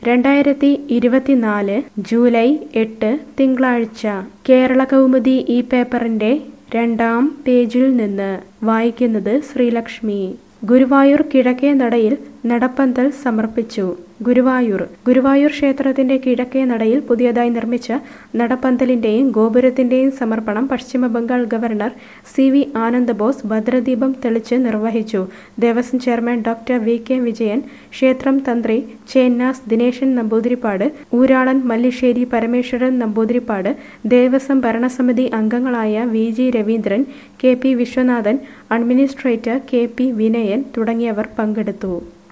രണ്ടായിരത്തി ഇരുപത്തിനാല് ജൂലൈ എട്ട് തിങ്കളാഴ്ച കേരള കൗമുദി ഈ പേപ്പറിന്റെ രണ്ടാം പേജിൽ നിന്ന് വായിക്കുന്നത് ശ്രീലക്ഷ്മി ഗുരുവായൂർ കിഴക്കേ നടയിൽ നടപ്പന്തൽ സമർപ്പിച്ചു ഗുരുവായൂർ ഗുരുവായൂർ ക്ഷേത്രത്തിന്റെ കിഴക്കേ നടയിൽ പുതിയതായി നിർമ്മിച്ച നടപ്പന്തലിന്റെയും ഗോപുരത്തിന്റെയും സമർപ്പണം പശ്ചിമ Bengal governor C V Anandabose ഭദ്രദീപം തെളിച്ച് നിർവഹിച്ചു Devaswom chairman doctor V K Vijayan ക്ഷേത്രം തന്ത്രി ചേന്നാസ് ദിനേശൻ നമ്പൂതിരിപ്പാട് ഊരാളൻ മല്ലിശ്ശേരി പരമേശ്വരൻ നമ്പൂതിരിപ്പാട് ദേവസ്വം ഭരണസമിതി അംഗങ്ങളായ V G Raveendran K P Viswanathan administrator K P Vinayan തുടങ്ങിയവർ പങ്കെടുത്തു